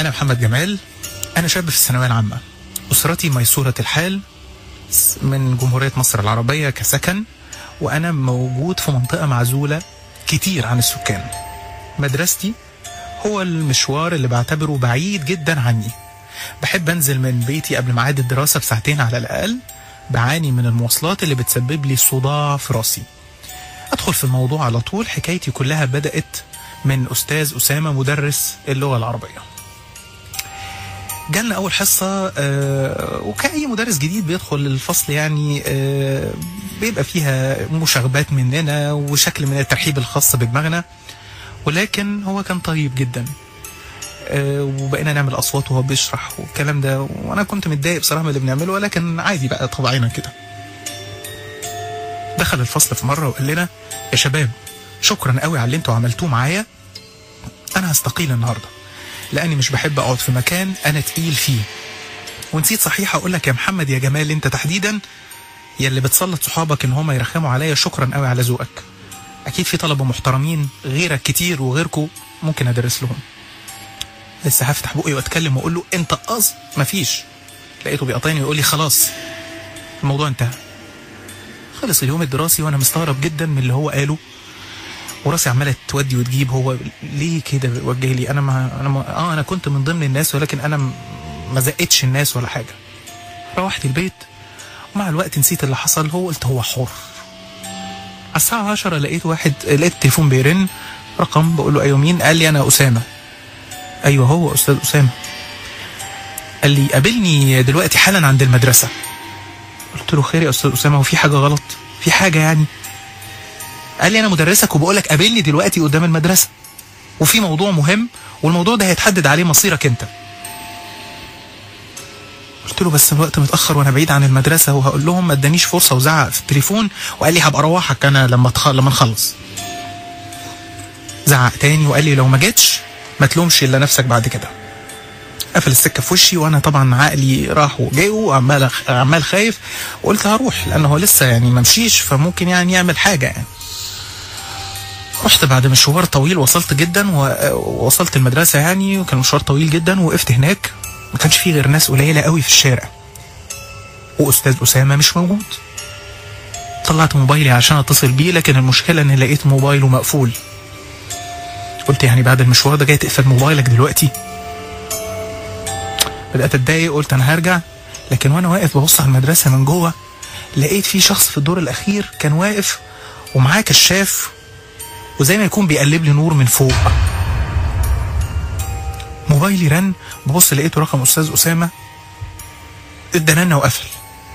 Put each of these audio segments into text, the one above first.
أنا محمد جمال أنا شاب في الثانوية العامة أسرتي ميسورة الحال من جمهورية مصر العربية كسكن وأنا موجود في منطقة معزولة كتير عن السكان مدرستي هو المشوار اللي بعتبره بعيد جدا عني بحب أنزل من بيتي قبل ميعاد الدراسة بساعتين على الأقل بعاني من المواصلات اللي بتسبب لي صداع في راسي أدخل في الموضوع على طول حكايتي كلها بدأت من أستاذ أسامة مدرس اللغة العربية جالنا أول حصة آه، وكأي مدرس جديد بيدخل الفصل يعني آه، بيبقى فيها مشاغبات مننا وشكل من الترحيب الخاص بدماغنا ولكن هو كان طيب جدا آه، وبقينا نعمل أصوات وهو بيشرح والكلام ده وأنا كنت متضايق بصراحة من اللي بنعمله ولكن عادي بقى طبعنا كده دخل الفصل في مرة وقال لنا يا شباب شكرا قوي على اللي انتوا عملتوه معايا انا هستقيل النهارده لاني مش بحب اقعد في مكان انا تقيل فيه ونسيت صحيح اقول لك يا محمد يا جمال انت تحديدا يا اللي بتسلط صحابك ان هم يرخموا عليا شكرا قوي على ذوقك اكيد في طلبه محترمين غيرك كتير وغيركم ممكن ادرس لهم لسه هفتح بقي واتكلم واقول له انت قص مفيش لقيته بيقاطعني ويقول لي خلاص الموضوع انتهى خلص اليوم الدراسي وانا مستغرب جدا من اللي هو قاله وراسي عماله تودي وتجيب هو ليه كده بيوجه لي انا ما انا ما اه انا كنت من ضمن الناس ولكن انا م- ما زقتش الناس ولا حاجه روحت البيت ومع الوقت نسيت اللي حصل هو قلت هو حر على الساعة 10 لقيت واحد لقيت التليفون بيرن رقم بقول له ايوه مين قال لي انا اسامه ايوه هو استاذ اسامه قال لي قابلني دلوقتي حالا عند المدرسه قلت له خير يا استاذ اسامه هو في حاجه غلط في حاجه يعني قال لي انا مدرسك وبقول لك قابلني دلوقتي قدام المدرسه وفي موضوع مهم والموضوع ده هيتحدد عليه مصيرك انت قلت له بس الوقت متاخر وانا بعيد عن المدرسه وهقول لهم ما ادانيش فرصه وزعق في التليفون وقال لي هبقى اروحك انا لما تخ... لما نخلص زعق تاني وقال لي لو ما جيتش ما تلومش الا نفسك بعد كده قفل السكه في وشي وانا طبعا عقلي راح وجاي وعمال أخ- عمال خايف وقلت هروح لانه هو لسه يعني ما مشيش فممكن يعني يعمل حاجه يعني رحت بعد مشوار طويل وصلت جدا ووصلت المدرسه يعني وكان مشوار طويل جدا وقفت هناك ما كانش فيه غير ناس قليله قوي في الشارع واستاذ اسامه مش موجود طلعت موبايلي عشان اتصل بيه لكن المشكله ان لقيت موبايله مقفول قلت يعني بعد المشوار ده جاي تقفل موبايلك دلوقتي بدات اتضايق قلت انا هرجع لكن وانا واقف ببص على المدرسه من جوه لقيت في شخص في الدور الاخير كان واقف ومعاه كشاف وزي ما يكون بيقلب لي نور من فوق موبايلي رن ببص لقيته رقم استاذ اسامه ادى وقفل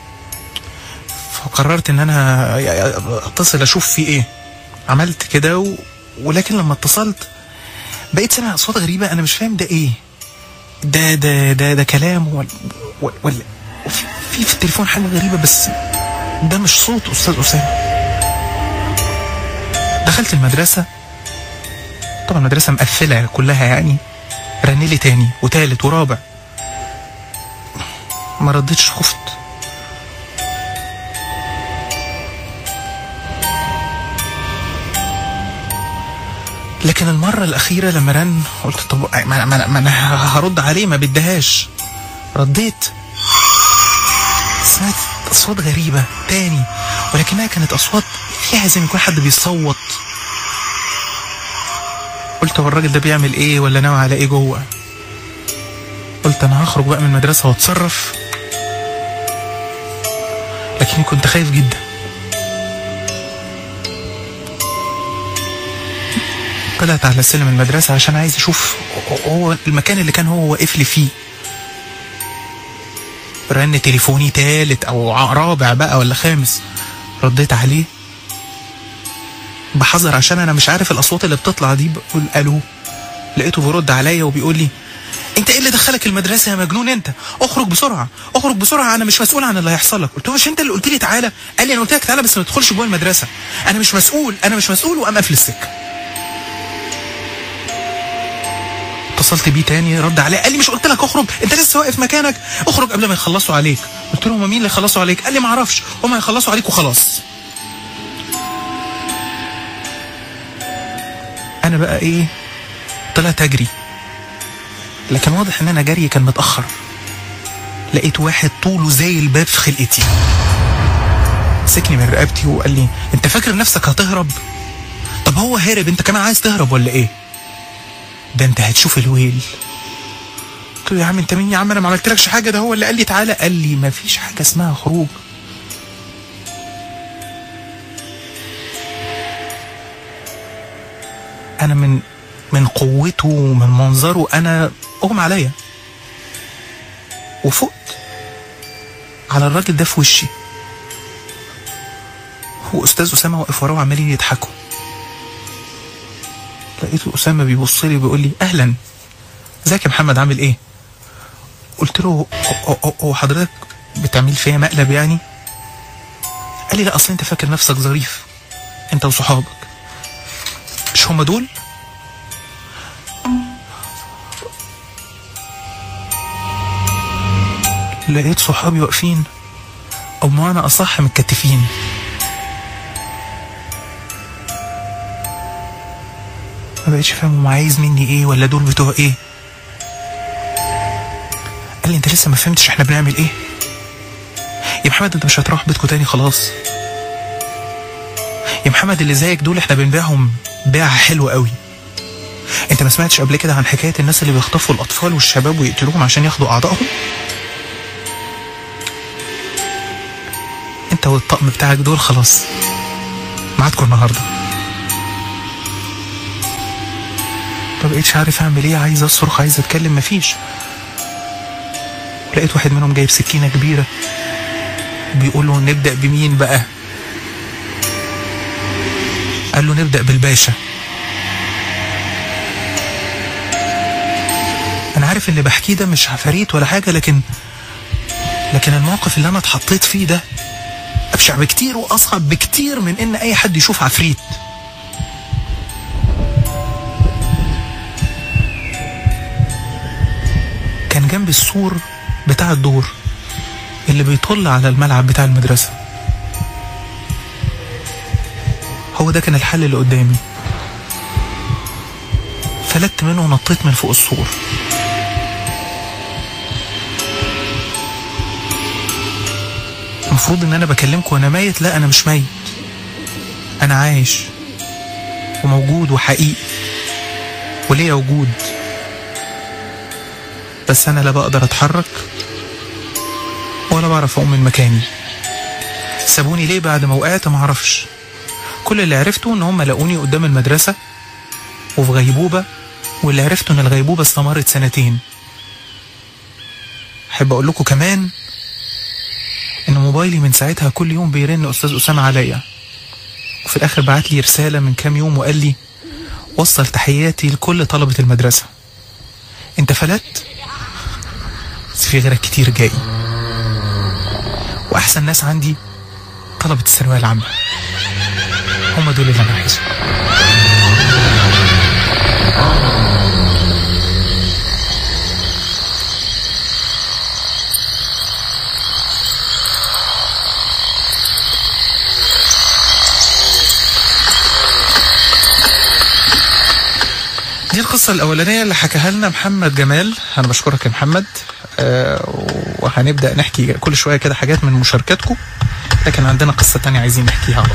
فقررت ان انا اتصل اشوف في ايه عملت كده و... ولكن لما اتصلت بقيت سامع اصوات غريبه انا مش فاهم ده ايه ده ده ده ده كلام ولا ولا في في في التليفون حاجه غريبه بس ده مش صوت استاذ اسامه دخلت المدرسه طبعا المدرسه مقفله كلها يعني رن لي تاني وتالت ورابع ما ردتش خفت لكن المرة الأخيرة لما رن قلت طب ما, ما, ما أنا هرد عليه ما بدهاش رديت سمعت أصوات غريبة تاني ولكنها كانت أصوات فيها زي ما يكون حد بيصوت قلت هو الراجل ده بيعمل إيه ولا ناوي على إيه جوه قلت أنا هخرج بقى من المدرسة وأتصرف لكني كنت خايف جدا طلعت على سلم المدرسة عشان عايز أشوف هو المكان اللي كان هو واقف لي فيه رن تليفوني تالت أو ع- رابع بقى ولا خامس رديت عليه بحذر عشان أنا مش عارف الأصوات اللي بتطلع دي بقول ألو لقيته بيرد عليا وبيقول لي انت ايه اللي دخلك المدرسه يا مجنون انت اخرج بسرعه اخرج بسرعه انا مش مسؤول عن اللي هيحصل لك قلت له مش انت اللي قلت لي تعالى قال لي انا قلت لك تعالى بس ما تدخلش جوه المدرسه انا مش مسؤول انا مش مسؤول وقام قافل السكه اتصلت بيه تاني رد عليه قال لي مش قلت لك اخرج انت لسه واقف مكانك اخرج قبل ما يخلصوا عليك قلت له هما مين اللي يخلصوا عليك قال لي ما اعرفش هما هيخلصوا عليك وخلاص انا بقى ايه طلعت اجري لكن واضح ان انا جري كان متاخر لقيت واحد طوله زي الباب في خلقتي مسكني من رقبتي وقال لي انت فاكر نفسك هتهرب طب هو هرب انت كمان عايز تهرب ولا ايه ده انت هتشوف الويل قلت له يا عم انت مين يا عم انا ما عملتلكش حاجه ده هو اللي قال لي تعالى قال لي ما فيش حاجه اسمها خروج انا من من قوته ومن منظره انا اغمى عليا وفقت على الراجل ده في وشي واستاذ اسامه واقف وراه وعمالين يضحكوا لقيته اسامه بيبص لي وبيقول لي اهلا ازيك يا محمد عامل ايه قلت له هو- هو- هو حضرتك بتعمل فيا مقلب يعني قال لي لا اصل انت فاكر نفسك ظريف انت وصحابك مش هم دول لقيت صحابي واقفين او بمعنى اصح متكتفين ما بقتش فاهم هو عايز مني ايه ولا دول بتوع ايه قال لي انت لسه ما فهمتش احنا بنعمل ايه يا محمد انت مش هتروح بيتكو تاني خلاص يا محمد اللي زيك دول احنا بنبيعهم بيعة حلوة قوي انت ما سمعتش قبل كده عن حكاية الناس اللي بيخطفوا الاطفال والشباب ويقتلوهم عشان ياخدوا اعضائهم انت والطقم بتاعك دول خلاص معادكم النهارده ما بقيتش عارف اعمل ايه عايز اصرخ عايز اتكلم مفيش لقيت واحد منهم جايب سكينه كبيره بيقول له نبدا بمين بقى قال له نبدا بالباشا انا عارف اللي بحكيه ده مش عفاريت ولا حاجه لكن لكن الموقف اللي انا اتحطيت فيه ده ابشع بكتير واصعب بكتير من ان اي حد يشوف عفريت كان جنب السور بتاع الدور اللي بيطل على الملعب بتاع المدرسة هو ده كان الحل اللي قدامي فلت منه ونطيت من فوق السور المفروض ان انا بكلمكم وانا ميت لا انا مش ميت انا عايش وموجود وحقيقي وليا وجود بس انا لا بقدر اتحرك ولا بعرف اقوم من مكاني سابوني ليه بعد ما وقعت ما اعرفش كل اللي عرفته ان هم لقوني قدام المدرسة وفي غيبوبة واللي عرفته ان الغيبوبة استمرت سنتين احب اقول لكم كمان ان موبايلي من ساعتها كل يوم بيرن استاذ اسامه عليا وفي الاخر بعت لي رساله من كام يوم وقال لي وصل تحياتي لكل طلبه المدرسه انت فلت بس في غيرك كتير جاي واحسن ناس عندي طلبه الثانويه العامه هم دول اللي انا عايزهم دي القصة الأولانية اللي حكاها لنا محمد جمال أنا بشكرك يا محمد آه وهنبدأ نحكي كل شوية كده حاجات من مشاركاتكم لكن عندنا قصة تانية عايزين نحكيها على طول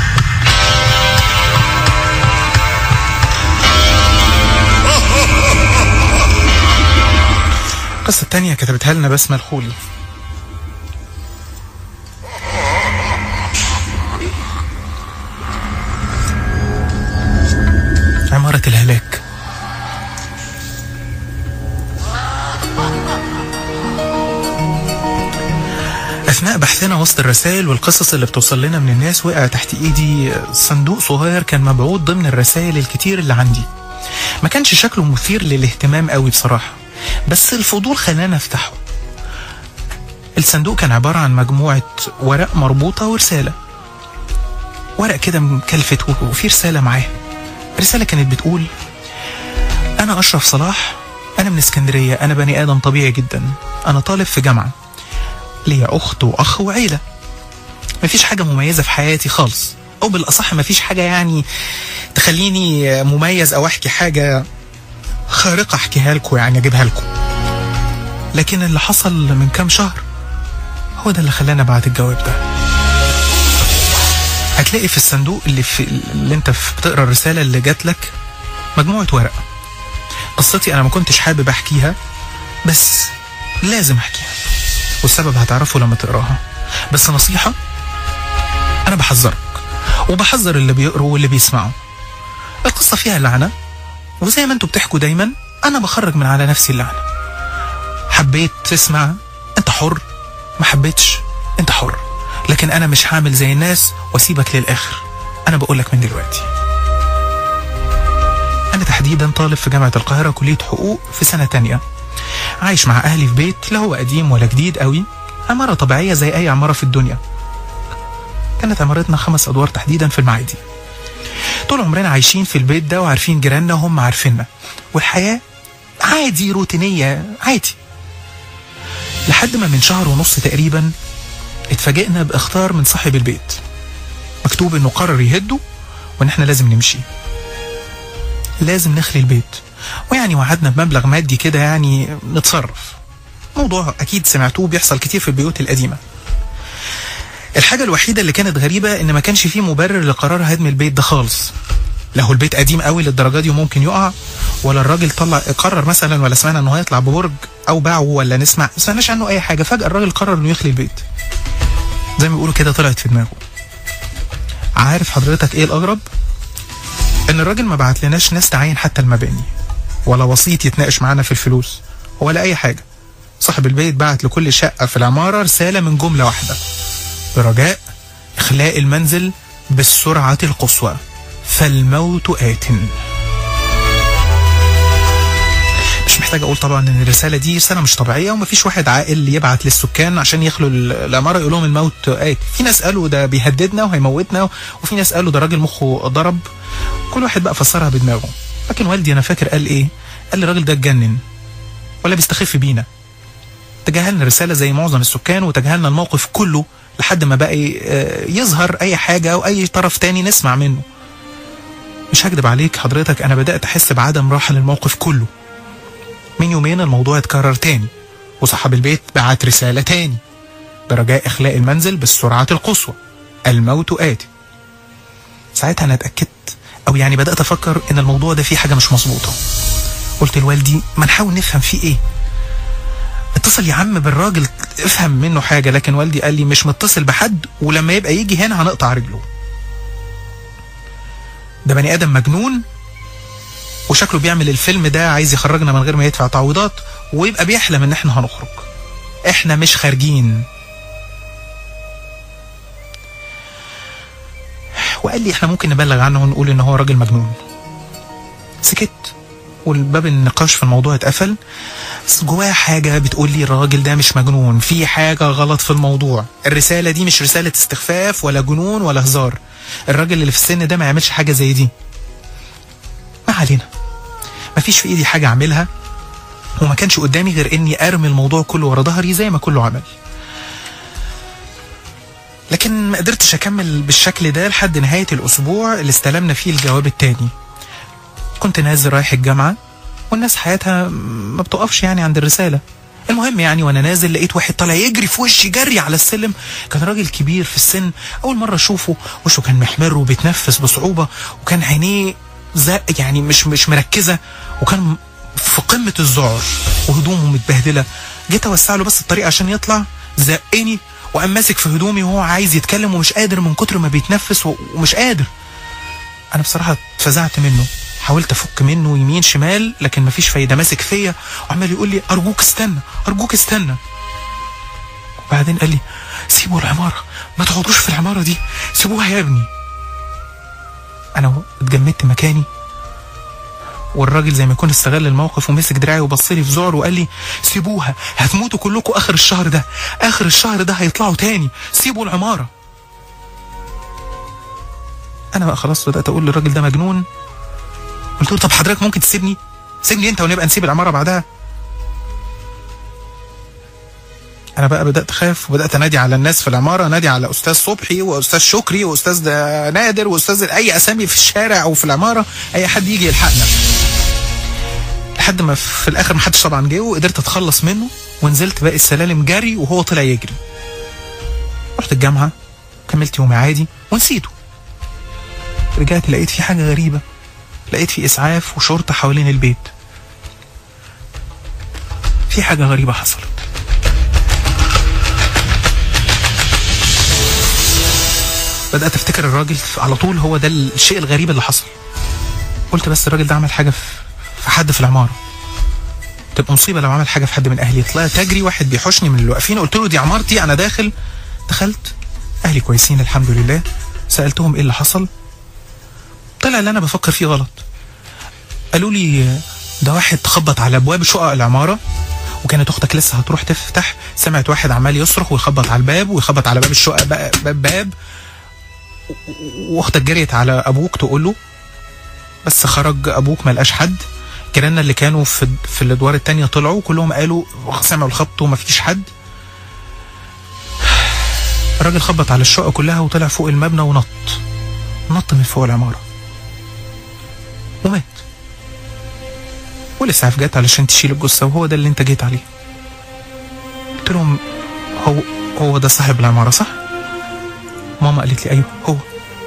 القصة التانية كتبتها لنا بسمة الخولي عمارة الهلاك أثناء بحثنا وسط الرسائل والقصص اللي بتوصل لنا من الناس وقع تحت إيدي صندوق صغير كان مبعوث ضمن الرسائل الكتير اللي عندي ما كانش شكله مثير للاهتمام قوي بصراحة بس الفضول خلانا نفتحه الصندوق كان عبارة عن مجموعة ورق مربوطة ورسالة ورق كده مكلفت وفي رسالة معاه رسالة كانت بتقول أنا أشرف صلاح أنا من اسكندرية أنا بني آدم طبيعي جدا أنا طالب في جامعة ليا أخت وأخ وعيلة مفيش حاجة مميزة في حياتي خالص أو بالأصح مفيش حاجة يعني تخليني مميز أو أحكي حاجة خارقة احكيها لكم يعني اجيبها لكم لكن اللي حصل من كام شهر هو ده اللي خلانا بعد الجواب ده هتلاقي في الصندوق اللي في اللي انت في بتقرا الرسالة اللي جات لك مجموعة ورق قصتي انا ما كنتش حابب احكيها بس لازم احكيها والسبب هتعرفه لما تقراها بس نصيحة انا بحذرك وبحذر اللي بيقروا واللي بيسمعوا القصة فيها لعنة وزي ما انتوا بتحكوا دايما انا بخرج من على نفسي اللعنة حبيت تسمع انت حر ما حبيتش انت حر لكن انا مش هعمل زي الناس واسيبك للاخر انا بقولك من دلوقتي انا تحديدا طالب في جامعة القاهرة كلية حقوق في سنة تانية عايش مع اهلي في بيت لا هو قديم ولا جديد قوي عمارة طبيعية زي اي عمارة في الدنيا كانت عمارتنا خمس ادوار تحديدا في المعادي طول عمرنا عايشين في البيت ده وعارفين جيراننا وهم عارفيننا والحياة عادي روتينية عادي لحد ما من شهر ونص تقريبا اتفاجئنا باختار من صاحب البيت مكتوب انه قرر يهده وان احنا لازم نمشي لازم نخلي البيت ويعني وعدنا بمبلغ مادي كده يعني نتصرف موضوع اكيد سمعتوه بيحصل كتير في البيوت القديمه الحاجة الوحيدة اللي كانت غريبة إن ما كانش فيه مبرر لقرار هدم البيت ده خالص لا هو البيت قديم قوي للدرجة دي وممكن يقع ولا الراجل طلع قرر مثلا ولا سمعنا إنه هيطلع ببرج أو باعه ولا نسمع ما سمعناش عنه أي حاجة فجأة الراجل قرر إنه يخلي البيت زي ما بيقولوا كده طلعت في دماغه عارف حضرتك إيه الأغرب؟ إن الراجل ما بعت لناش ناس تعاين حتى المباني ولا وسيط يتناقش معانا في الفلوس ولا أي حاجة صاحب البيت بعت لكل شقة في العمارة رسالة من جملة واحدة برجاء إخلاء المنزل بالسرعة القصوى فالموت آت مش محتاج أقول طبعا إن الرسالة دي رسالة مش طبيعية ومفيش واحد عاقل يبعت للسكان عشان يخلوا العمارة يقول لهم الموت آت في ناس قالوا ده بيهددنا وهيموتنا وفي ناس قالوا ده راجل مخه ضرب كل واحد بقى فسرها بدماغه لكن والدي أنا فاكر قال إيه قال لي الراجل ده اتجنن ولا بيستخف بينا تجاهلنا الرسالة زي معظم السكان وتجاهلنا الموقف كله لحد ما بقى يظهر اي حاجة او اي طرف تاني نسمع منه مش هكدب عليك حضرتك انا بدأت احس بعدم راحة للموقف كله من يومين الموضوع اتكرر تاني وصاحب البيت بعت رسالة تاني برجاء اخلاء المنزل بالسرعة القصوى الموت آتي ساعتها انا اتأكدت او يعني بدأت افكر ان الموضوع ده فيه حاجة مش مظبوطة قلت لوالدي ما نحاول نفهم فيه ايه اتصل يا عم بالراجل افهم منه حاجة لكن والدي قال لي مش متصل بحد ولما يبقى يجي هنا هنقطع رجله ده بني ادم مجنون وشكله بيعمل الفيلم ده عايز يخرجنا من غير ما يدفع تعويضات ويبقى بيحلم ان احنا هنخرج احنا مش خارجين وقال لي احنا ممكن نبلغ عنه ونقول ان هو راجل مجنون سكت والباب النقاش في الموضوع اتقفل بس جوايا حاجة بتقول لي الراجل ده مش مجنون في حاجة غلط في الموضوع الرسالة دي مش رسالة استخفاف ولا جنون ولا هزار الراجل اللي في السن ده ما يعملش حاجة زي دي ما علينا مفيش في ايدي حاجة اعملها وما كانش قدامي غير اني ارمي الموضوع كله ورا ظهري زي ما كله عمل لكن ما قدرتش اكمل بالشكل ده لحد نهاية الاسبوع اللي استلمنا فيه الجواب التاني كنت نازل رايح الجامعة والناس حياتها ما بتقفش يعني عند الرسالة المهم يعني وانا نازل لقيت واحد طالع يجري في وشي جري على السلم كان راجل كبير في السن اول مره اشوفه وشه كان محمر وبيتنفس بصعوبه وكان عينيه زق يعني مش مش مركزه وكان في قمه الذعر وهدومه متبهدله جيت اوسع له بس الطريق عشان يطلع زقني وقام ماسك في هدومي وهو عايز يتكلم ومش قادر من كتر ما بيتنفس ومش قادر انا بصراحه اتفزعت منه حاولت افك منه يمين شمال لكن مفيش فايده ماسك فيا وعمال يقول لي ارجوك استنى ارجوك استنى وبعدين قال لي سيبوا العماره ما تقعدوش في العماره دي سيبوها يا ابني انا اتجمدت مكاني والراجل زي ما يكون استغل الموقف ومسك دراعي وبص لي في ذعر وقال لي سيبوها هتموتوا كلكم اخر الشهر ده اخر الشهر ده هيطلعوا تاني سيبوا العماره انا بقى خلاص بدات اقول للراجل ده مجنون قلت له طب حضرتك ممكن تسيبني سيبني انت ونبقى نسيب العماره بعدها انا بقى بدات اخاف وبدات انادي على الناس في العماره انادي على استاذ صبحي واستاذ شكري واستاذ نادر واستاذ اي اسامي في الشارع او في العماره اي حد يجي يلحقنا لحد ما في الاخر ما حدش طبعا جه وقدرت اتخلص منه ونزلت باقي السلالم جري وهو طلع يجري رحت الجامعه كملت يومي عادي ونسيته رجعت لقيت في حاجه غريبه لقيت في اسعاف وشرطه حوالين البيت في حاجه غريبه حصلت بدات افتكر الراجل على طول هو ده الشيء الغريب اللي حصل قلت بس الراجل ده عمل حاجه في في حد في العماره تبقى مصيبه لو عمل حاجه في حد من اهلي طلعت اجري واحد بيحوشني من اللي واقفين قلت له دي عمارتي انا داخل دخلت اهلي كويسين الحمد لله سالتهم ايه اللي حصل طلع اللي انا بفكر فيه غلط قالوا لي ده واحد خبط على ابواب شقق العماره وكانت اختك لسه هتروح تفتح سمعت واحد عمال يصرخ ويخبط على الباب ويخبط على باب الشقه باب باب, باب واختك جريت على ابوك تقول له بس خرج ابوك ما لقاش حد جيراننا اللي كانوا في في الادوار التانية طلعوا كلهم قالوا سمعوا الخبط وما فيش حد الراجل خبط على الشقه كلها وطلع فوق المبنى ونط نط من فوق العماره ومات والاسعاف جت علشان تشيل الجثه وهو ده اللي انت جيت عليه قلت لهم هو هو ده صاحب العماره صح ماما قالت لي ايوه هو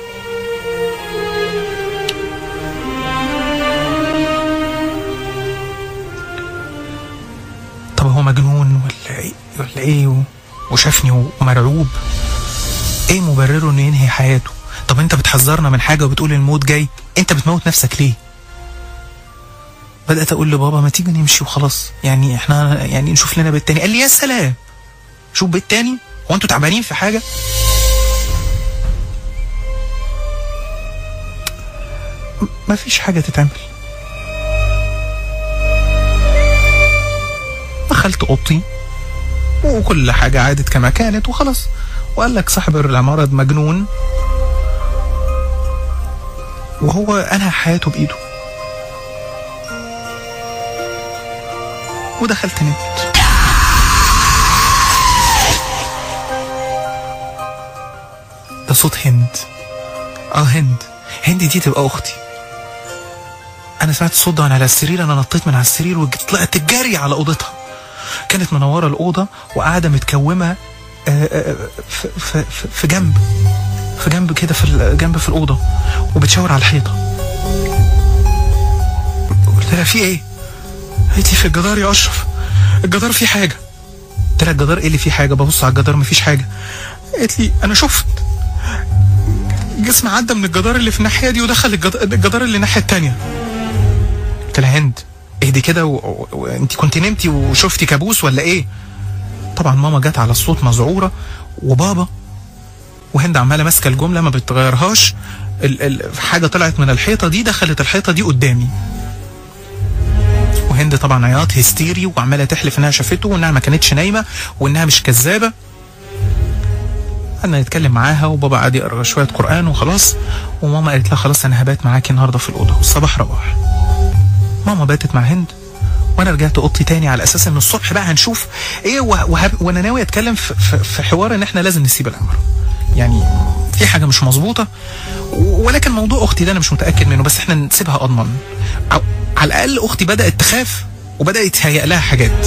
طب هو مجنون ولا ايه ولا ايه و- وشافني ومرعوب ايه مبرره انه ينهي حياته طب انت بتحذرنا من حاجه وبتقول الموت جاي انت بتموت نفسك ليه بدات اقول لبابا ما تيجي نمشي وخلاص يعني احنا يعني نشوف لنا بيت تاني قال لي يا سلام شوف بيت تاني هو انتوا تعبانين في حاجه م- مفيش حاجه تتعمل دخلت اوضتي وكل حاجه عادت كما كانت وخلاص وقال لك صاحب العماره ده مجنون وهو انهى حياته بايده ودخلت نمت ده صوت هند اه هند هند دي تبقى اختي انا سمعت الصوت ده وانا على السرير انا نطيت من على السرير وطلعت جري على اوضتها كانت منوره الاوضه وقاعده متكومه آه، آه، في- في في- في جنب في جنب كده في ال- جنب في الاوضه وبتشاور على الحيطه قلت لها في ايه؟ قالت لي في الجدار يا اشرف الجدار فيه حاجه قلت لها الجدار ايه اللي فيه حاجه ببص على الجدار مفيش حاجه قالت لي انا شفت جسم عدى من الجدار اللي في الناحيه دي ودخل الجد- الجدار اللي الناحيه التانيه قلت لها هند اهدي كده وانت كنت نمتي وشفتي كابوس ولا ايه طبعا ماما جت على الصوت مذعوره وبابا وهند عماله ماسكه الجمله ما بتغيرهاش ال ال حاجه طلعت من الحيطه دي دخلت الحيطه دي قدامي وهند طبعا عياط هستيري وعماله تحلف انها شافته وانها ما كانتش نايمه وانها مش كذابه قعدنا نتكلم معاها وبابا قعد يقرا شويه قران وخلاص وماما قالت لها خلاص انا هبات معاكي النهارده في الاوضه والصباح رواح ماما باتت مع هند وانا رجعت اوضتي تاني على اساس ان الصبح بقى هنشوف ايه وه- وهب وانا ناوي اتكلم في, في, في حوار ان احنا لازم نسيب العماره يعني في حاجه مش مظبوطه و- ولكن موضوع اختي ده انا مش متاكد منه بس احنا نسيبها اضمن ع- على الاقل اختي بدات تخاف وبدات يتهيأ لها حاجات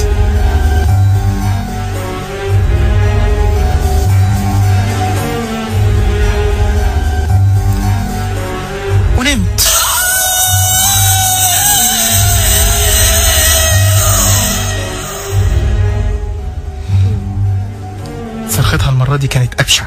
ونمت صرختها المرة دي كانت أبشع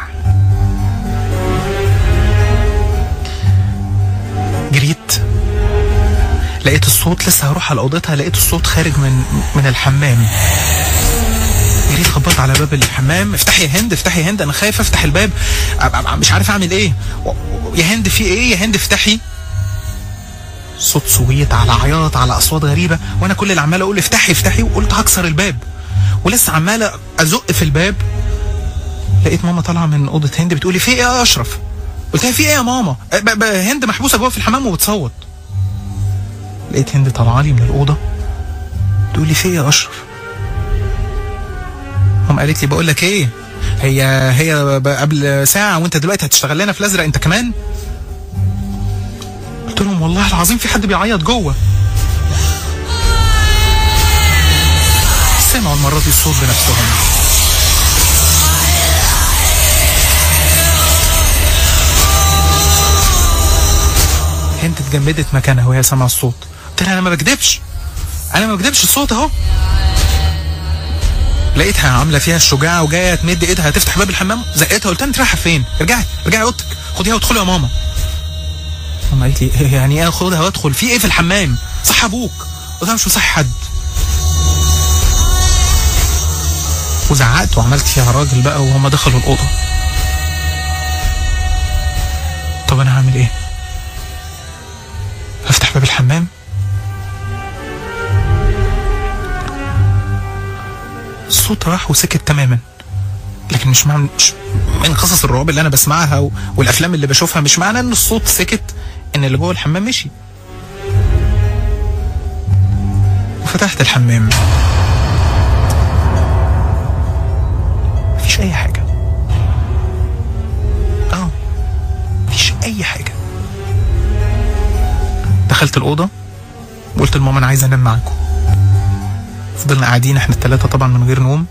جريت لقيت الصوت لسه هروح على اوضتها لقيت الصوت خارج من من الحمام جريت خبطت على باب الحمام افتحي يا هند افتحي يا هند انا خايف افتح الباب أ- أ- مش عارف اعمل ايه و- و- يا هند في ايه يا هند افتحي صوت صويت على عياط على اصوات غريبه وانا كل اللي عمال اقول افتحي افتحي وقلت هكسر الباب ولسه عمال ازق في الباب لقيت ماما طالعه من اوضه هند بتقولي في ايه يا اشرف قلت لها في ايه يا ماما ب- ب- هند محبوسه جوه في الحمام وبتصوت لقيت هند طالعه لي من الاوضه تقول لي في ايه يا اشرف قام قالت لي بقول لك ايه هي هي ب- قبل ساعه وانت دلوقتي هتشتغل لنا في الازرق انت كمان قلت لهم والله العظيم في حد بيعيط جوه سمعوا المرة دي الصوت بنفسهم هند اتجمدت مكانها وهي سامعة الصوت قلت لها انا ما بكدبش انا ما بكدبش الصوت اهو لقيتها عامله فيها الشجاعه وجايه تمد ايدها تفتح باب الحمام زقتها قلت لها انت رايحه فين؟ ارجعي ارجعي اوضتك خديها وادخلي يا ماما ماما قالت لي إيه يعني ايه اخدها وادخل في ايه في الحمام؟ صح ابوك قلت لها مش مصحي حد وزعقت وعملت فيها راجل بقى وهم دخلوا الاوضه طب انا هعمل ايه؟ افتح باب الحمام الصوت راح وسكت تماما لكن مش معنى مش من قصص الرعب اللي انا بسمعها و- والافلام اللي بشوفها مش معنى ان الصوت سكت ان اللي جوه الحمام مشي وفتحت الحمام مفيش اي حاجه اه مفيش اي حاجه دخلت الاوضه وقلت لماما انا عايز انام معاكم فضلنا قاعدين احنا الثلاثه طبعا من غير نوم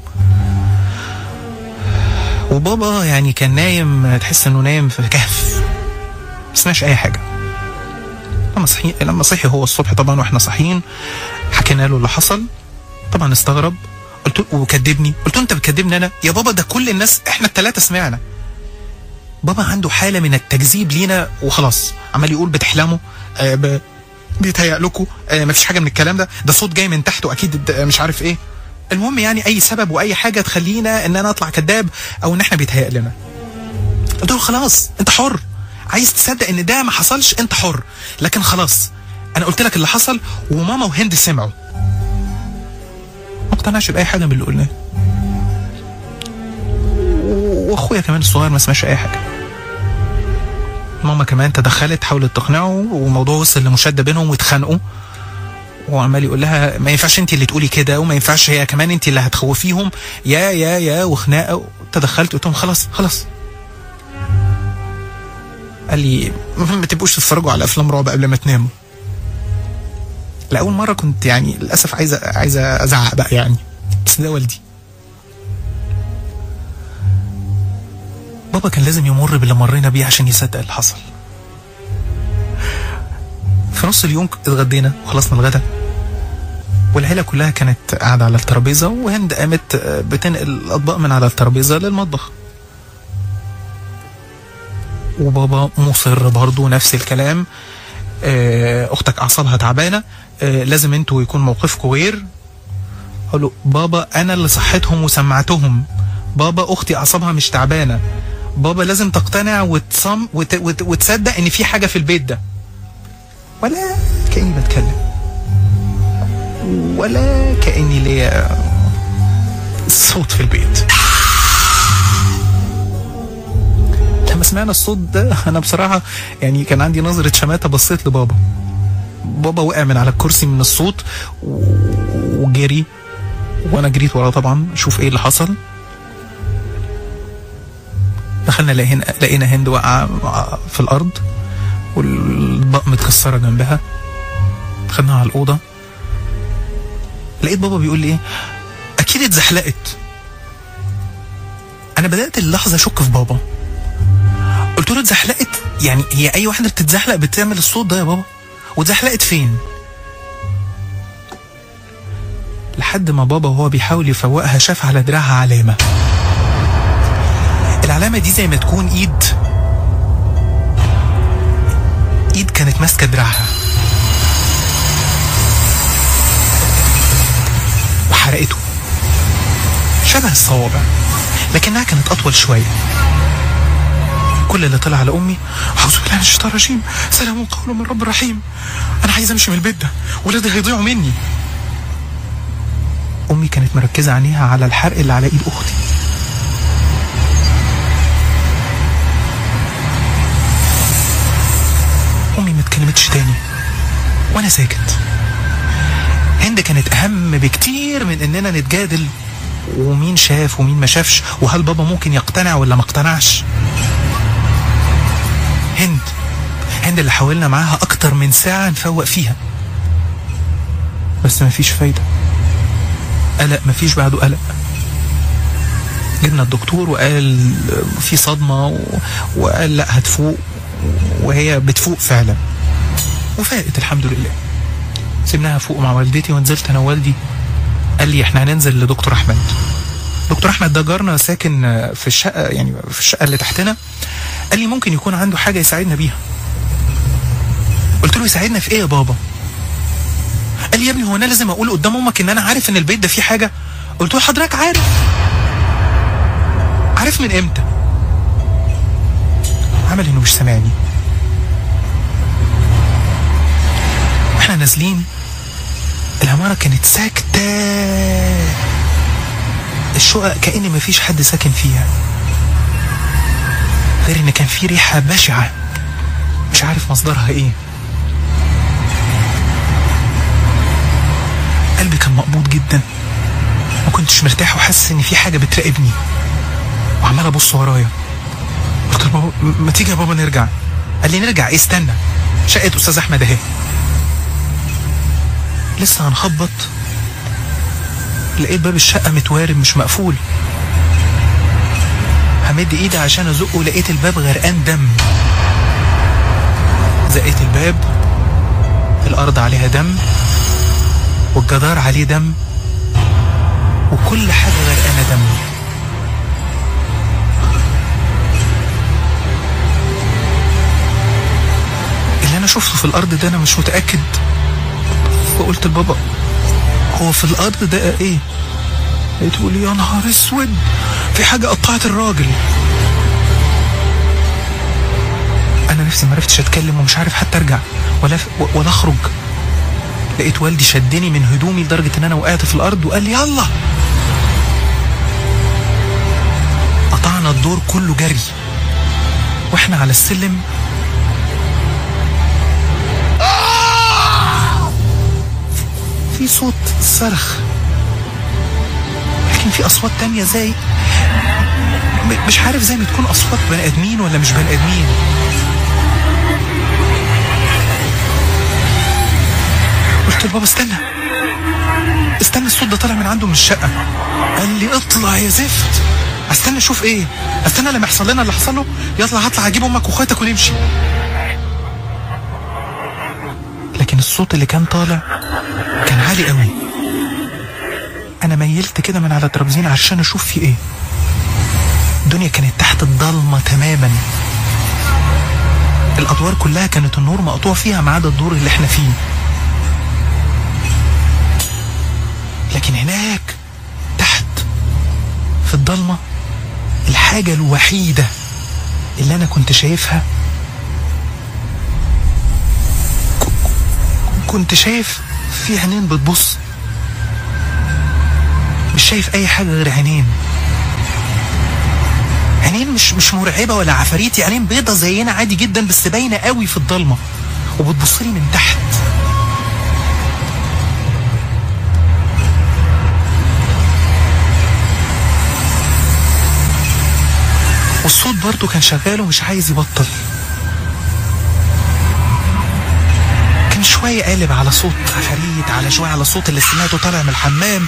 وبابا يعني كان نايم تحس انه نايم في كهف ما سمعش اي حاجه لما صحي لما صحي هو الصبح طبعا واحنا صاحيين حكينا له اللي حصل طبعا استغرب قلت له وكذبني قلت له انت بتكذبني انا يا بابا ده كل الناس احنا الثلاثه سمعنا بابا عنده حاله من التكذيب لينا وخلاص عمال يقول بتحلموا آه ب... بيتهيأ لكم آه مفيش حاجه من الكلام ده ده صوت جاي من تحت واكيد د- مش عارف ايه المهم يعني اي سبب واي حاجه تخلينا ان انا اطلع كذاب او ان احنا بيتهيأ لنا قلت له خلاص انت حر عايز تصدق ان ده ما حصلش انت حر لكن خلاص انا قلت لك اللي حصل وماما وهند سمعوا ما اقتنعش باي حاجه من اللي قلناه و- واخويا كمان الصغير ما سمعش اي حاجه ماما كمان تدخلت حاولت تقنعه والموضوع وصل لمشاده بينهم واتخانقوا وعمال يقول لها ما ينفعش انت اللي تقولي كده وما ينفعش هي كمان انت اللي هتخوفيهم يا يا يا وخناقه تدخلت قلت لهم خلاص خلاص قال لي ما تبقوش تتفرجوا على افلام رعب قبل ما تناموا لاول مره كنت يعني للاسف عايزه عايزه ازعق بقى يعني بس ده والدي بابا كان لازم يمر باللي مرينا بيه عشان يصدق اللي حصل في نص اليوم اتغدينا وخلصنا الغدا والعيلة كلها كانت قاعدة على الترابيزة وهند قامت آه، بتنقل الأطباق من على الترابيزة للمطبخ وبابا مصر برضو نفس الكلام آه، أختك أعصابها تعبانة آه، لازم انتوا يكون موقفكم غير قال له بابا أنا اللي صحتهم وسمعتهم بابا أختي أعصابها مش تعبانة بابا لازم تقتنع وتصم وت... وت... وتصدق إن في حاجة في البيت ده ولا كأني بتكلم ولا كأني ليا صوت في البيت لما سمعنا الصوت ده انا بصراحة يعني كان عندي نظرة شماتة بصيت لبابا بابا وقع من على الكرسي من الصوت و- وجري وانا جريت وراه طبعا اشوف ايه اللي حصل دخلنا لقينا لقينا هند واقعة في الارض والأطباق متكسرة جنبها خدناها على الأوضة لقيت بابا بيقول لي ايه أكيد اتزحلقت أنا بدأت اللحظة أشك في بابا قلت له اتزحلقت يعني هي أي واحدة بتتزحلق بتعمل الصوت ده يا بابا واتزحلقت فين لحد ما بابا وهو بيحاول يفوقها شاف على دراعها علامة العلامة دي زي ما تكون ايد ايد كانت ماسكه دراعها وحرقته شبه الصوابع لكنها كانت اطول شويه كل اللي طلع على امي اعوذ بالله من الشيطان الرجيم سلام قول من رب رحيم انا عايز امشي من البيت ده ولادي هيضيعوا مني امي كانت مركزه عينيها على الحرق اللي على ايد اختي امي ما اتكلمتش تاني وانا ساكت هند كانت اهم بكتير من اننا نتجادل ومين شاف ومين ما شافش وهل بابا ممكن يقتنع ولا ما اقتنعش هند هند اللي حاولنا معاها اكتر من ساعة نفوق فيها بس ما فيش فايدة قلق مفيش بعده قلق جبنا الدكتور وقال في صدمة و... وقال لا هتفوق وهي بتفوق فعلا وفاقت الحمد لله سيبناها فوق مع والدتي ونزلت انا ووالدي قال لي احنا هننزل لدكتور احمد دكتور احمد ده جارنا ساكن في الشقه يعني في الشقه اللي تحتنا قال لي ممكن يكون عنده حاجه يساعدنا بيها قلت له يساعدنا في ايه يا بابا قال لي يا ابني هو انا لازم اقول قدام امك ان انا عارف ان البيت ده فيه حاجه قلت له حضرتك عارف عارف من امتى عمل انه مش سامعني واحنا نازلين العمارة كانت ساكتة الشقق كأن مفيش حد ساكن فيها غير ان كان في ريحة بشعة مش عارف مصدرها ايه قلبي كان مقبوض جدا ما كنتش مرتاح وحاسس ان في حاجة بتراقبني وعمال ابص ورايا قلت له بابا ما تيجي يا بابا نرجع قال لي نرجع ايه استنى شقة استاذ احمد اهي لسه هنخبط لقيت باب الشقة متوارب مش مقفول همد ايدي عشان ازقه لقيت الباب غرقان دم زقيت الباب الارض عليها دم والجدار عليه دم وكل حاجة غرقانة دم اللي انا شفته في الارض ده انا مش متأكد فقلت لبابا هو في الارض ده ايه لقيته بيقول لي يا نهار اسود في حاجه قطعت الراجل انا نفسي ما عرفتش اتكلم ومش عارف حتى ارجع ولا ولا اخرج لقيت والدي شدني من هدومي لدرجه ان انا وقعت في الارض وقال لي يلا قطعنا الدور كله جري واحنا على السلم في صوت صرخ لكن في اصوات تانية زي م- مش عارف زي ما تكون اصوات بني ادمين ولا مش بني ادمين قلت لبابا استنى استنى الصوت ده طالع من عنده من الشقه قال لي اطلع يا زفت استنى اشوف ايه استنى لما يحصل لنا اللي حصل له يطلع هطلع اجيب امك واخواتك ونمشي لكن الصوت اللي كان طالع كان عالي قوي انا ميلت كده من على الترابيزين عشان اشوف في ايه الدنيا كانت تحت الضلمه تماما الادوار كلها كانت النور مقطوع فيها ما عدا الدور اللي احنا فيه لكن هناك تحت في الضلمه الحاجه الوحيده اللي انا كنت شايفها كنت شايف في عينين بتبص مش شايف اي حاجه غير عينين عينين مش مش مرعبه ولا عفاريتي عينين بيضه زينا عادي جدا بس باينه قوي في الضلمه وبتبص لي من تحت والصوت برضه كان شغال ومش عايز يبطل كان شوية قالب على صوت عفاريت على شوية على صوت اللي سمعته طالع من الحمام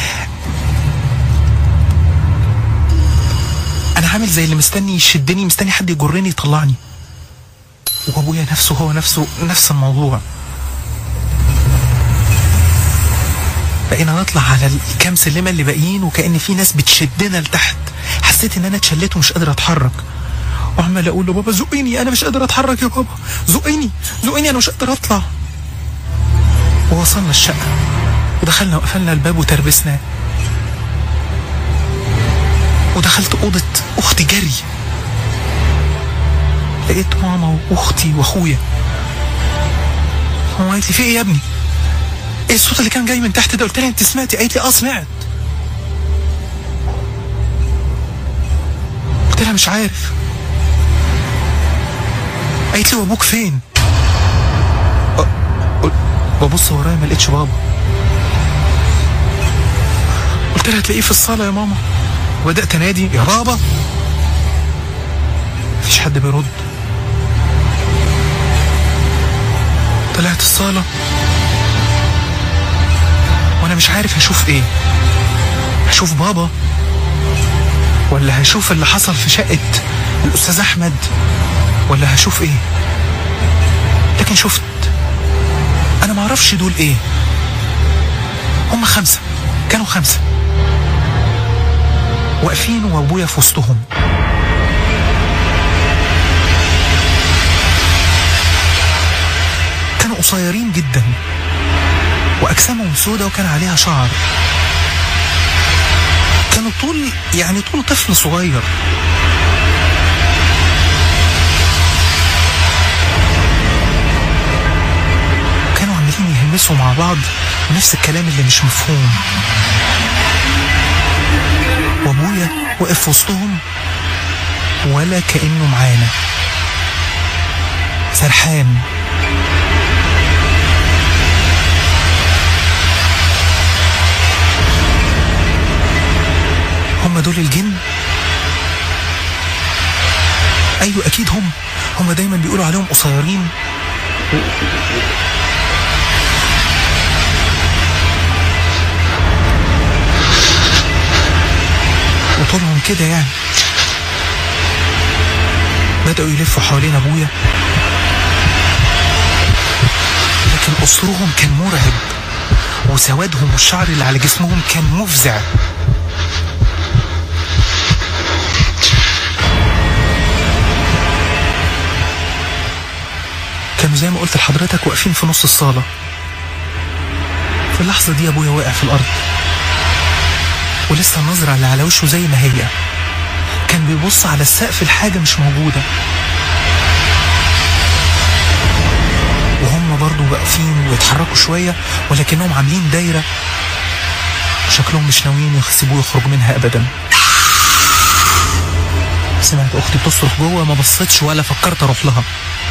أنا عامل زي اللي مستني يشدني مستني حد يجرني يطلعني وأبويا نفسه هو نفسه نفس الموضوع بقينا نطلع على الكام سلمة اللي باقيين وكأن في ناس بتشدنا لتحت حسيت ان انا اتشليت ومش قادر اتحرك وعمال اقول له بابا زقيني انا مش قادر اتحرك يا بابا زقيني زقيني انا مش قادر اطلع ووصلنا الشقة ودخلنا وقفلنا الباب وتربسناه ودخلت أوضة أختي جري لقيت ماما وأختي وأخويا ماما قالت لي في إيه يا ابني؟ إيه الصوت اللي كان جاي من تحت ده؟ قلت لها أنت سمعتي؟ قالت لي أه سمعت قلت لها مش عارف قالت لي وابوك فين أ- قل- ببص ورايا ما لقيتش بابا قلت لها هتلاقيه في الصاله يا ماما وبدات انادي يا بابا مفيش حد بيرد طلعت الصاله وانا مش عارف هشوف ايه هشوف بابا ولا هشوف اللي حصل في شقة الأستاذ أحمد ولا هشوف إيه لكن شفت أنا معرفش دول إيه هم خمسة كانوا خمسة واقفين وأبويا في وسطهم كانوا قصيرين جدا وأجسامهم سودة وكان عليها شعر كانوا طول يعني طول طفل صغير كانوا عمالين يهمسوا مع بعض نفس الكلام اللي مش مفهوم وابويا وقف في وسطهم ولا كأنه معانا سرحان هم دول الجن ايوه اكيد هم هم دايما بيقولوا عليهم قصيرين وطولهم كده يعني بدأوا يلفوا حوالين أبويا لكن قصرهم كان مرعب وسوادهم والشعر اللي على جسمهم كان مفزع كانوا زي ما قلت لحضرتك واقفين في نص الصالة في اللحظة دي أبويا واقع في الأرض ولسه النظرة اللي على وشه زي ما هي كان بيبص على السقف الحاجة مش موجودة وهم برضو واقفين ويتحركوا شوية ولكنهم عاملين دايرة شكلهم مش ناويين يسيبوه يخرج منها أبدا سمعت أختي بتصرخ جوه ما بصيتش ولا فكرت أروح لها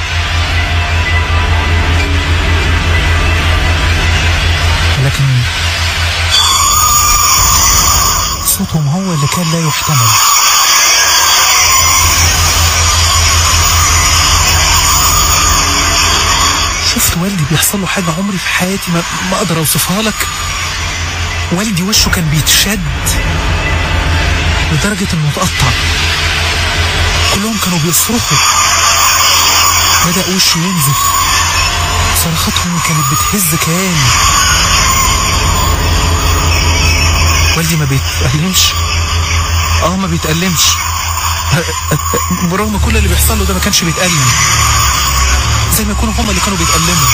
لكن صوتهم هو اللي كان لا يحتمل شفت والدي بيحصل له حاجة عمري في حياتي ما, ما أقدر أوصفها لك والدي وشه كان بيتشد لدرجة إنه اتقطع كلهم كانوا بيصرخوا بدأ وشه ينزف صرخاتهم كانت بتهز كياني والدي ما بيتألمش اه ما بيتألمش برغم كل اللي بيحصل له ده ما كانش بيتألم زي ما يكونوا هما اللي كانوا بيتألموا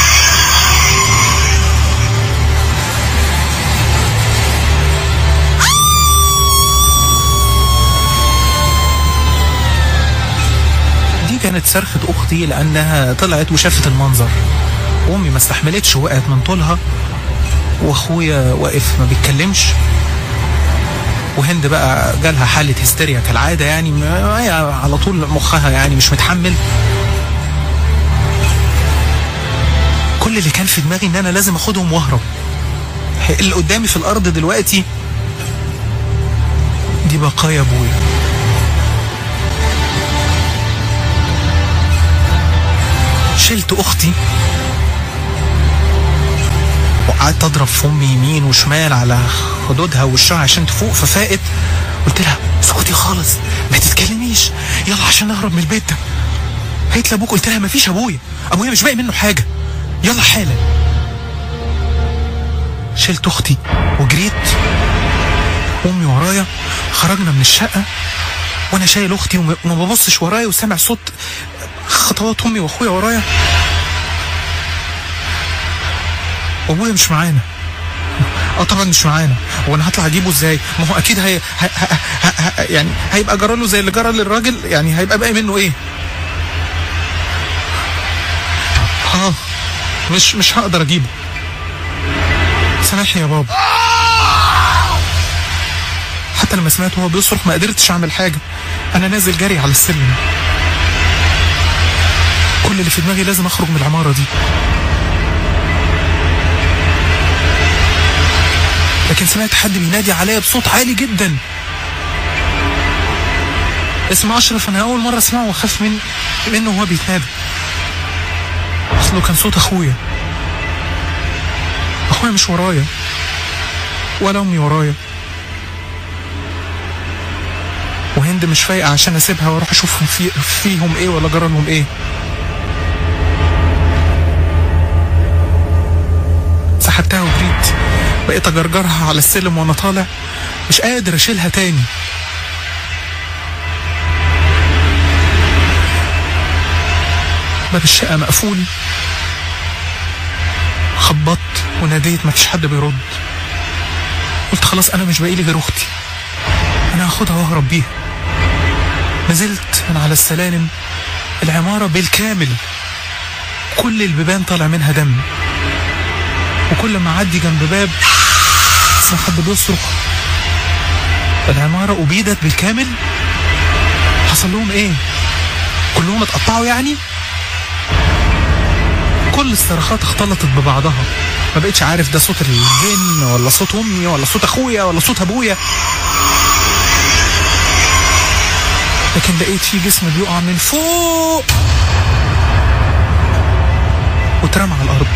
دي كانت صرخة أختي لأنها طلعت وشافت المنظر وأمي ما استحملتش وقعت من طولها واخويا واقف ما بيتكلمش وهند بقى جالها حالة هستيريا كالعادة يعني ما- هي على طول مخها يعني مش متحمل كل اللي كان في دماغي ان انا لازم اخدهم واهرب اللي قدامي في الارض دلوقتي دي بقايا ابويا شلت اختي وقعدت اضرب في امي يمين وشمال على خدودها ووشها عشان تفوق ففاقت قلت لها اسكتي خالص ما تتكلميش يلا عشان نهرب من البيت ده قالت لابوك قلت لها مفيش ابويا ابويا مش باقي منه حاجه يلا حالا شلت اختي وجريت امي ورايا خرجنا من الشقه وانا شايل اختي وما وما ببصش ورايا وسامع صوت خطوات امي واخويا ورايا وابويا مش معانا اه طبعا مش معانا وانا هطلع اجيبه ازاي ما هو اكيد هي... ه... ه... ه... ه... يعني هيبقى جرى له زي اللي جرى للراجل يعني هيبقى باقي منه ايه اه مش مش هقدر اجيبه سامحني يا بابا حتى لما سمعت وهو بيصرخ ما قدرتش اعمل حاجه انا نازل جري على السلم كل اللي في دماغي لازم اخرج من العماره دي لكن سمعت حد بينادي عليا بصوت عالي جدا اسم اشرف انا اول مره اسمعه واخاف من منه وهو بيتنادى اصله كان صوت اخويا اخويا مش ورايا ولا امي ورايا وهند مش فايقه عشان اسيبها واروح اشوفهم في فيهم ايه ولا جرى لهم ايه سحبتها وجريت بقيت اجرجرها على السلم وانا طالع مش قادر اشيلها تاني باب الشقة مقفول خبطت وناديت مفيش حد بيرد قلت خلاص انا مش باقي لي غير اختي انا هاخدها واهرب بيها نزلت من على السلالم العمارة بالكامل كل البيبان طالع منها دم وكل ما اعدي جنب باب اسمع حد بيصرخ العمارة أبيدت بالكامل حصل لهم ايه كلهم اتقطعوا يعني كل الصرخات اختلطت ببعضها ما بقتش عارف ده صوت الجن ولا صوت امي ولا صوت اخويا ولا صوت ابويا لكن لقيت في جسم بيقع من فوق واترمى على الارض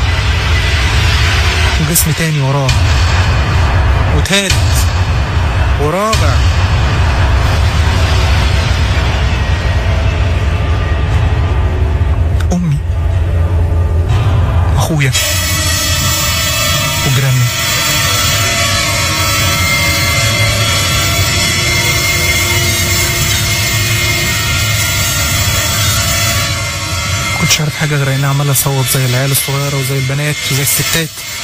وجسم تاني وراه وتالت ورابع امي اخويا وجيراننا كنتش عارف حاجه غير اني عمال اصوت زي العيال الصغيره وزي البنات وزي الستات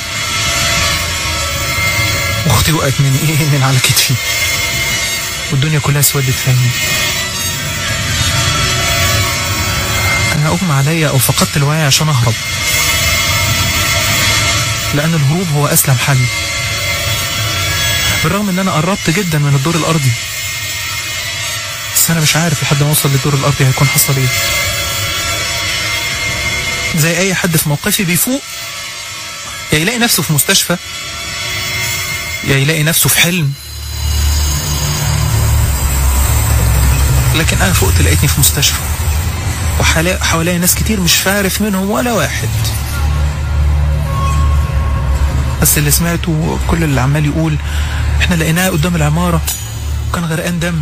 واختي وقعت من ايه من على كتفي والدنيا كلها اسودت في عيني انا اغمى عليا او فقدت الوعي عشان اهرب لان الهروب هو اسلم حل بالرغم ان انا قربت جدا من الدور الارضي بس انا مش عارف لحد ما اوصل للدور الارضي هيكون حصل ايه زي اي حد في موقفي بيفوق يا يلاقي نفسه في مستشفى يا يلاقي نفسه في حلم لكن انا فقت لقيتني في مستشفى وحواليا ناس كتير مش عارف منهم ولا واحد بس اللي سمعته كل اللي عمال يقول احنا لقيناه قدام العمارة وكان غرقان دم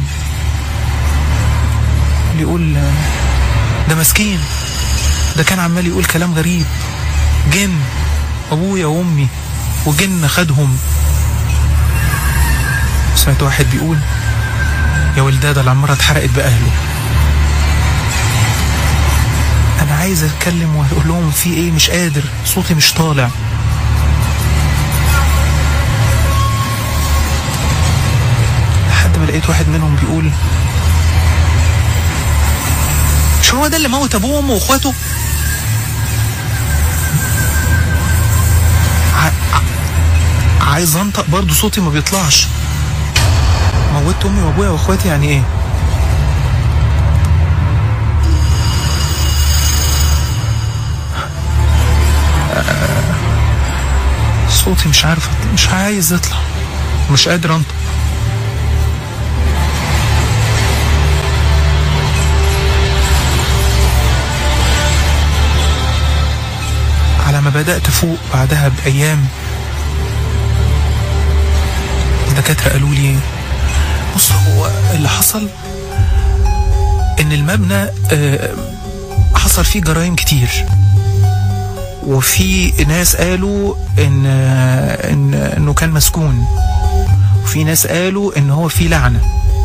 اللي يقول ده مسكين ده كان عمال يقول كلام غريب جن ابويا وامي وجن خدهم سمعت واحد بيقول يا ولداد العمارة اتحرقت بأهله أنا عايز أتكلم وأقول لهم في إيه مش قادر صوتي مش طالع لحد ما لقيت واحد منهم بيقول مش هو ده اللي موت أبوه وأمه وإخواته عايز انطق برضه صوتي ما بيطلعش موتت امي وابويا واخواتي يعني ايه صوتي مش عارف مش عايز يطلع مش قادر انطق على ما بدأت أفوق بعدها بأيام الدكاترة قالوا لي بص هو اللي حصل ان المبنى حصل فيه جرائم كتير وفي ناس قالوا ان ان انه كان مسكون وفي ناس قالوا ان هو في لعنه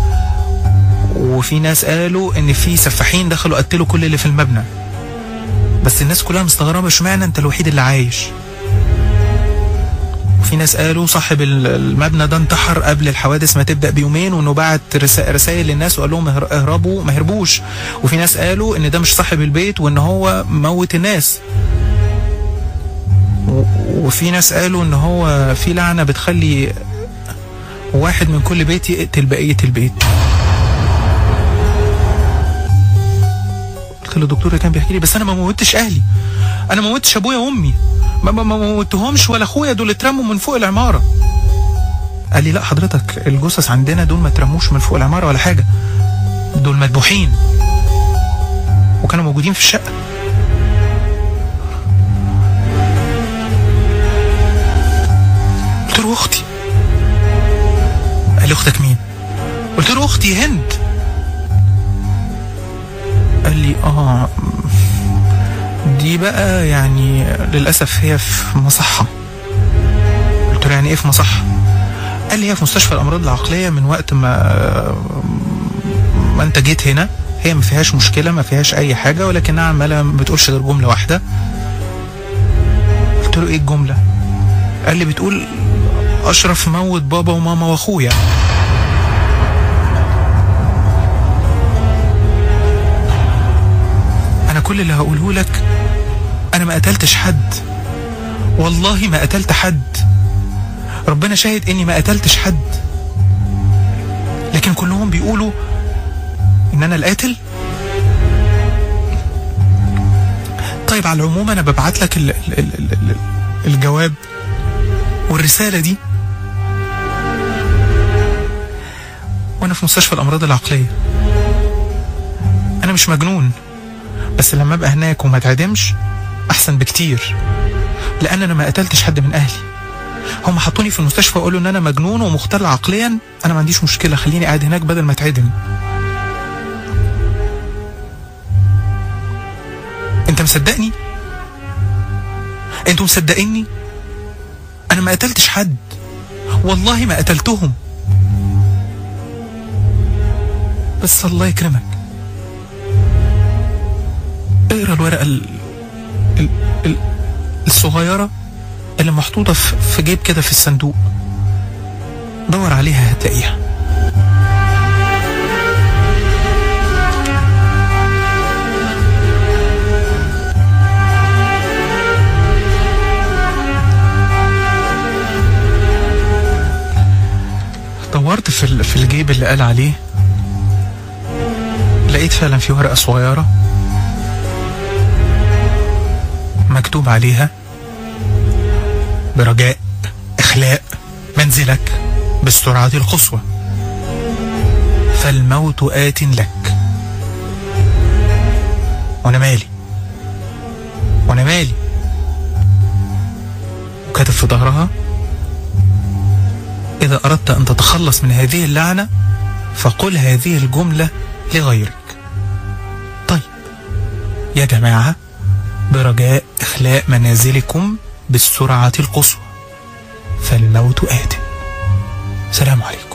وفي ناس قالوا ان في سفاحين دخلوا قتلوا كل اللي في المبنى بس الناس كلها مستغربه اشمعنى انت الوحيد اللي عايش في ناس قالوا صاحب المبنى ده انتحر قبل الحوادث ما تبدا بيومين وانه بعت رسائل للناس وقال لهم اهربوا ما هربوش وفي ناس قالوا ان ده مش صاحب البيت وان هو موت الناس وفي ناس قالوا ان هو في لعنه بتخلي واحد من كل بيت يقتل بقيه البيت قلت له الدكتور كان بيحكي لي بس انا ما موتش اهلي انا ما موتش ابويا وامي ما ما موتهمش ولا اخويا دول اترموا من فوق العماره قال لي لا حضرتك الجثث عندنا دول ما اترموش من فوق العماره ولا حاجه دول مذبوحين وكانوا موجودين في الشقه قلت له اختي قال لي اختك مين قلت له اختي هند قال لي اه دي بقى يعني للاسف هي في مصحه قلت له يعني ايه في مصحه قال لي هي في مستشفى الامراض العقليه من وقت ما ما انت جيت هنا هي ما فيهاش مشكله ما فيهاش اي حاجه ولكنها عماله ما بتقولش غير جمله واحده قلت له ايه الجمله قال لي بتقول اشرف موت بابا وماما واخويا انا كل اللي هقوله لك انا ما قتلتش حد والله ما قتلت حد ربنا شاهد اني ما قتلتش حد لكن كلهم بيقولوا ان انا القاتل طيب على العموم انا ببعت لك ال ال ال ال ال الجواب والرسالة دي وانا في مستشفى الامراض العقلية انا مش مجنون بس لما ابقى هناك وما اتعدمش احسن بكتير لان انا ما قتلتش حد من اهلي هم حطوني في المستشفى وقالوا ان انا مجنون ومختل عقليا انا ما عنديش مشكله خليني قاعد هناك بدل ما اتعدم انت مصدقني انتوا مصدقيني انا ما قتلتش حد والله ما قتلتهم بس الله يكرمك اقرا الورقه ال... ال... ال... الصغيره اللي محطوطه في في جيب كده في الصندوق دور عليها هتلاقيها دورت في ال- في الجيب اللي قال عليه لقيت فعلا في ورقة صغيرة مكتوب عليها برجاء إخلاء منزلك بالسرعة القصوى فالموت آت لك وأنا مالي وأنا مالي وكاتب في ظهرها إذا أردت أن تتخلص من هذه اللعنة فقل هذه الجملة لغيرك طيب يا جماعة برجاء إخلاء منازلكم بالسرعة القصوى فالموت آت سلام عليكم